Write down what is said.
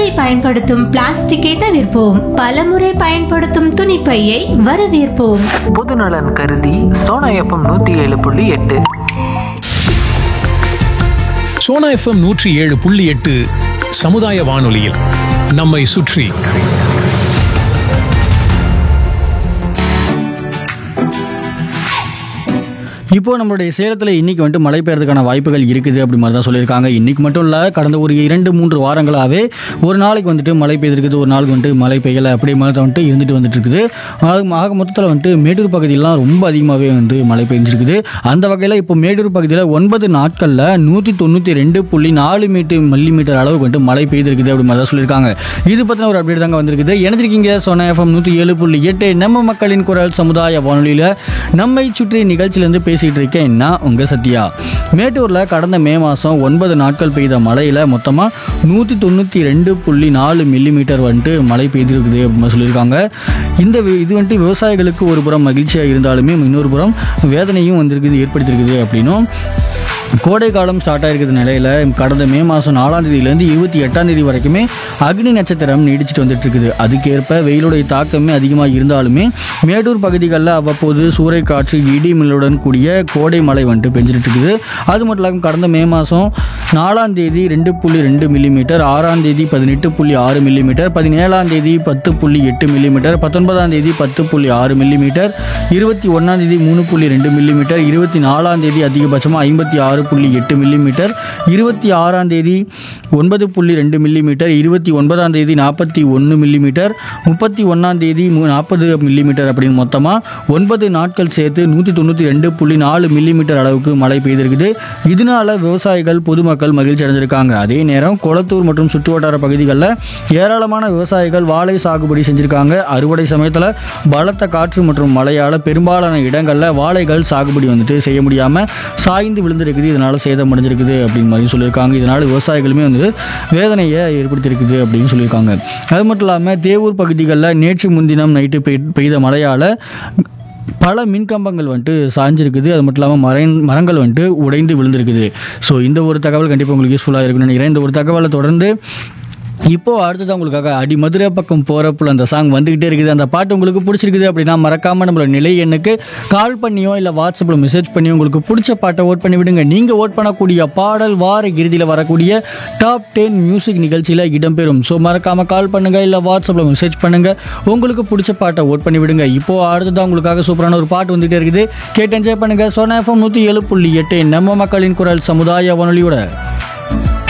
பயன்படுத்தும் பிளாஸ்டிக்கை தவிர்ப்போம் பலமுறை பயன்படுத்தும் துணிப்பையை வரவேற்போம் பொதுநலன் கருதி சோனா எஃப்எம் நூற்றி ஏழு புள்ளி எட்டு சோனா எஃப்எம் நூற்றி ஏழு புள்ளி எட்டு சமுதாய வானொலியில் நம்மை சுற்றி இப்போ நம்மளுடைய சேலத்தில் இன்னைக்கு வந்துட்டு மழை பெய்யறதுக்கான வாய்ப்புகள் இருக்குது அப்படி மாதிரி தான் சொல்லியிருக்காங்க இன்னைக்கு மட்டும் இல்லை கடந்த ஒரு இரண்டு மூன்று வாரங்களாகவே ஒரு நாளைக்கு வந்துட்டு மழை பெய்திருக்குது ஒரு நாளுக்கு வந்துட்டு மழை பெய்யலை அப்படி மாதிரி தான் வந்துட்டு இருந்துட்டு வந்துட்டு இருக்குது அது ஆக மொத்தத்தில் வந்துட்டு மேட்டூர் பகுதியெல்லாம் ரொம்ப அதிகமாகவே வந்து மழை பெஞ்சிருக்குது அந்த வகையில் இப்போ மேட்டூர் பகுதியில் ஒன்பது நாட்களில் நூற்றி தொண்ணூற்றி ரெண்டு புள்ளி நாலு மீட்டர் மில்லி மீட்டர் அளவுக்கு வந்துட்டு மழை பெய்திருக்குது அப்படி மாதிரி தான் சொல்லியிருக்காங்க இது பற்றின ஒரு அப்டேட் தாங்க வந்திருக்குது இணைஞ்சிருக்கீங்க சொன்ன எஃப்எம் நூற்றி ஏழு புள்ளி எட்டு நம்ம மக்களின் குரல் சமுதாய வானொலியில் நம்மை சுற்றி நிகழ்ச்சியிலேருந்து பேசிகிட்டு இருக்கேன் நான் உங்கள் சத்யா மேட்டூரில் கடந்த மே மாதம் ஒன்பது நாட்கள் பெய்த மழையில் மொத்தமாக நூற்றி தொண்ணூற்றி ரெண்டு புள்ளி நாலு மில்லிமீட்டர் வந்துட்டு மழை பெய்திருக்குது அப்படின்னு சொல்லியிருக்காங்க இந்த வி- இது வந்துட்டு விவசாயிகளுக்கு ஒரு புறம் மகிழ்ச்சியாக இருந்தாலுமே இன்னொரு புறம் வேதனையும் வந்திருக்குது ஏற்படுத்தியிருக்குது அப்படின்னும் கோடை காலம் ஸ்டார்ட் ஆயிருக்கிற நிலையில் கடந்த மே மாதம் நாலாம் தேதியிலேருந்து இருபத்தி எட்டாம் தேதி வரைக்குமே அக்னி நட்சத்திரம் நீடிச்சிட்டு வந்துட்டு இருக்குது அதுக்கேற்ப வெயிலுடைய தாக்கமே அதிகமாக இருந்தாலுமே மேட்டூர் பகுதிகளில் அவ்வப்போது சூறைக்காற்று இடி மின்னலுடன் கூடிய கோடை மழை வந்துட்டு பெஞ்சிட்டு இருக்குது அது மட்டும் இல்லாமல் கடந்த மே மாதம் நாலாம் தேதி ரெண்டு புள்ளி ரெண்டு மில்லிமீட்டர் ஆறாம் தேதி பதினெட்டு புள்ளி ஆறு மில்லிமீட்டர் பதினேழாம் தேதி பத்து புள்ளி எட்டு மில்லிமீட்டர் பத்தொன்பதாம் தேதி பத்து புள்ளி ஆறு மில்லிமீட்டர் இருபத்தி ஒன்றாம் தேதி மூணு புள்ளி ரெண்டு மில்லிமீட்டர் இருபத்தி நாலாம் தேதி அதிகபட்சமாக ஐம்பத்தி ஆறு புள்ளி எட்டு மில்லிமீட்டர் இருபத்தி ஆறாம் தேதி ஒன்பது புள்ளி ரெண்டு மில்லிமீட்டர் இருபத்தி ஒன்பதாம் தேதி நாற்பத்தி ஒன்று மில்லிமீட்டர் முப்பத்தி ஒன்றாம் தேதி நாற்பது மில்லிமீட்டர் அப்படின்னு மொத்தமாக ஒன்பது நாட்கள் சேர்த்து நூற்றி தொண்ணூற்றி ரெண்டு புள்ளி நாலு மில்லிமீட்டர் அளவுக்கு மழை பெய்திருக்குது இதனால விவசாயிகள் பொதுமக்கள் மகிழ்ச்சி அடைஞ்சிருக்காங்க அதே நேரம் கொளத்தூர் மற்றும் சுற்றுவட்டார பகுதிகளில் ஏராளமான விவசாயிகள் வாழை சாகுபடி செஞ்சிருக்காங்க அறுவடை சமயத்தில் பலத்த காற்று மற்றும் மழையால் பெரும்பாலான இடங்களில் வாழைகள் சாகுபடி வந்துட்டு செய்ய முடியாமல் சாய்ந்து விழுந்திருக்குது இதனால் சேதம் அடைஞ்சிருக்குது அப்படின்னு மாதிரி சொல்லியிருக்காங்க இதனால் விவசாயிகளுமே வந்து வேதனையை ஏற்படுத்தியிருக்குது அப்படின்னு சொல்லியிருக்காங்க அது மட்டும் இல்லாமல் தேவூர் பகுதிகளில் நேற்று முன்தினம் நைட்டு பெய் பெய்த மழையால் பல மின்கம்பங்கள் வந்துட்டு சாஞ்சிருக்குது அது மட்டும் இல்லாமல் மர மரங்கள் வந்துட்டு உடைந்து விழுந்திருக்குது ஸோ இந்த ஒரு தகவல் கண்டிப்பாக உங்களுக்கு யூஸ்ஃபுல்லாக இருக்கும்னு நினைக்கிறேன் இந்த ஒரு தகவலை தொடர்ந்து இப்போ அடுத்தது உங்களுக்காக அடி மதுரை பக்கம் போகிறப்புல அந்த சாங் வந்துக்கிட்டே இருக்குது அந்த பாட்டு உங்களுக்கு பிடிச்சிருக்குது அப்படின்னா மறக்காமல் நம்மளோட நிலை எண்ணுக்கு கால் பண்ணியோ இல்லை வாட்ஸ்அப்பில் மெசேஜ் பண்ணியோ உங்களுக்கு பிடிச்ச பாட்டை ஓட் பண்ணி விடுங்க நீங்கள் ஓட் பண்ணக்கூடிய பாடல் வார இறுதியில் வரக்கூடிய டாப் டென் மியூசிக் நிகழ்ச்சியில் இடம்பெறும் ஸோ மறக்காமல் கால் பண்ணுங்கள் இல்லை வாட்ஸ்அப்பில் மெசேஜ் பண்ணுங்கள் உங்களுக்கு பிடிச்ச பாட்டை ஓட் பண்ணி விடுங்க இப்போ அடுத்ததான் உங்களுக்காக சூப்பரான ஒரு பாட்டு வந்துகிட்டே இருக்குது கேட்டு என்ஜாய் பண்ணுங்கள் சோனா எஃப்எம் நூற்றி ஏழு புள்ளி எட்டு நம்ம மக்களின் குரல் சமுதாய வானொலியோட